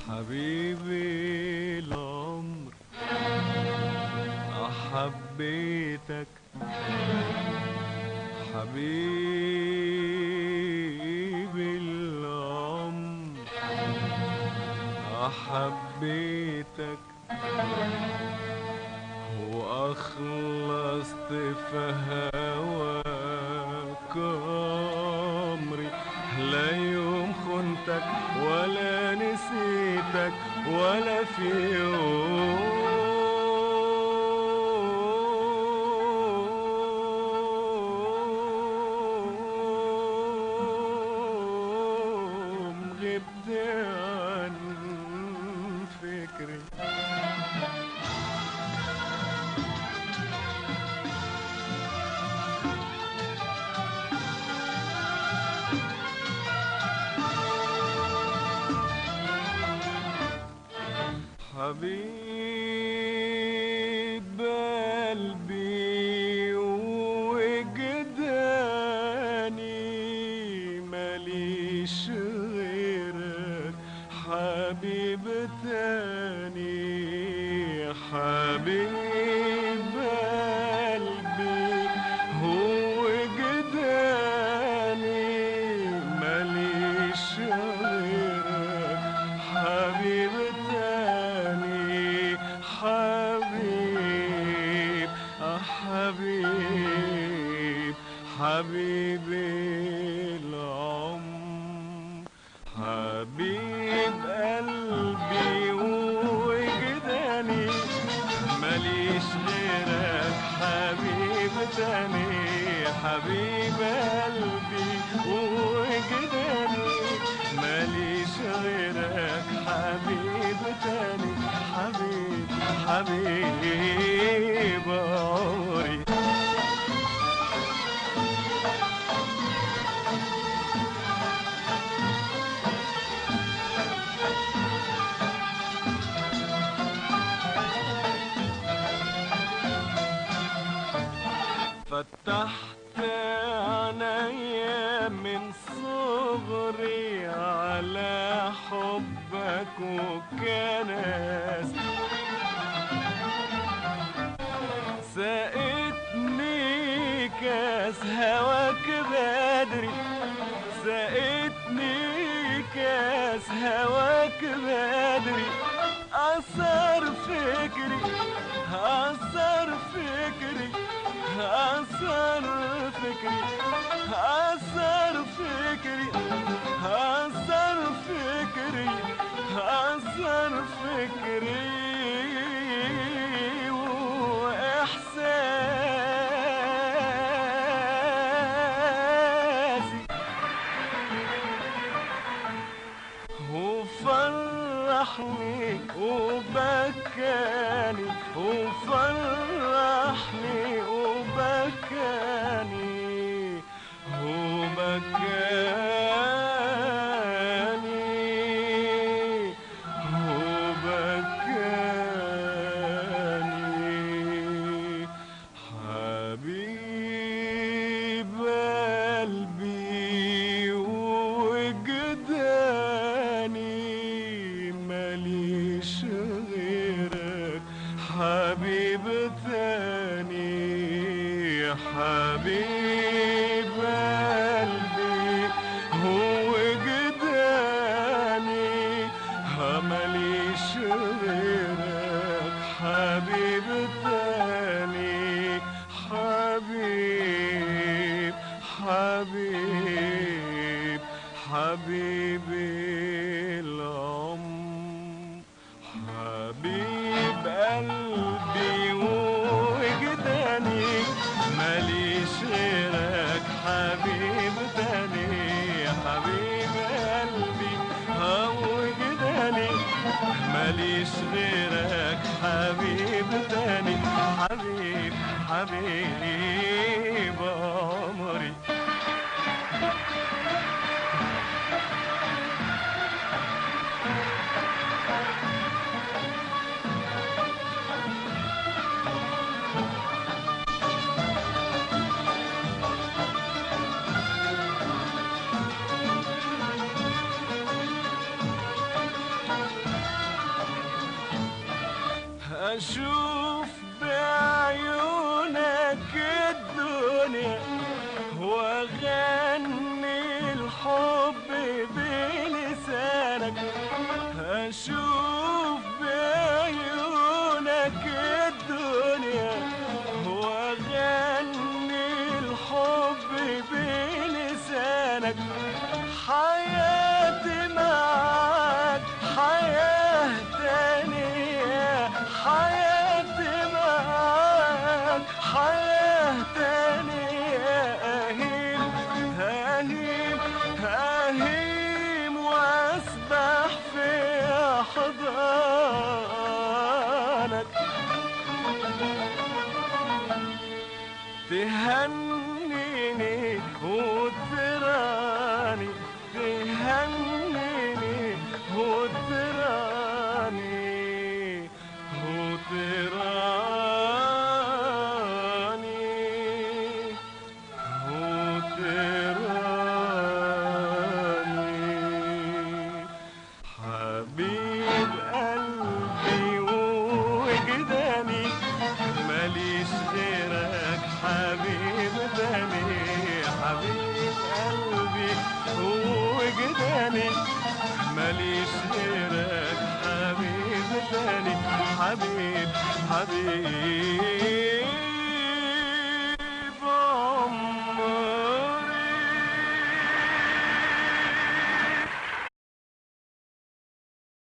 حبيبي العمر حبيتك حبيبي العمر حبيتك وأخلصت في هواك عمري لا يوم خنتك ولا نسيتك ولا في يوم غبت عن فكري حبيب قلبي وجداني ماليش غيرك حبيب تاني حبيب قلبي هو جداني ماليش غيرك حبيب تاني حبيب آه حبيب حبيبي العمر حبيب قلبي وجداني ماليش غيرك حبيب تاني حبيب قلبي وجداني ماليش غيرك حبيب تاني حبيب حبيب عمري فتحت عينيا من صغري على حبك وكنس سقتني كاس هواك بدري سقتني كاس هواك بدري أثر فكري أثر فكري أثر فكري أثر فكري أثر فكري أثر فكري وإحساسي وفرحني وبكاني وفرحني وبكاني وبكاني وبكاني حبيب قلبي وجداني ماليش غيرك حبيب تاني حبيب قلبي هو جداني ماليش غيرك حبيب تاني حبيب حبيب حبيبي العمر حبيب قلبي وجداني ماليش غيرك حبيب تاني حبيب قلبي ها وجداني ماليش غيرك حبيب تاني حبيب حبيب عمري هشوف بعيونك الدنيا واغني الحب بلسانك هشوف بعيونك الدنيا واغني الحب بلسانك حياتي معاك حياة تانية حياتي معاك حياة تانية أهيم أهيم أهيم وأسبح في حضانك تهنيني وتراني تهنيني وتراني وتراني وتراني حبيب قلبي وجداني ماليش غيرك حبيب تاني حبيب قلبي وجداني ماليش غيرك حبيب تاني حبيب حبيب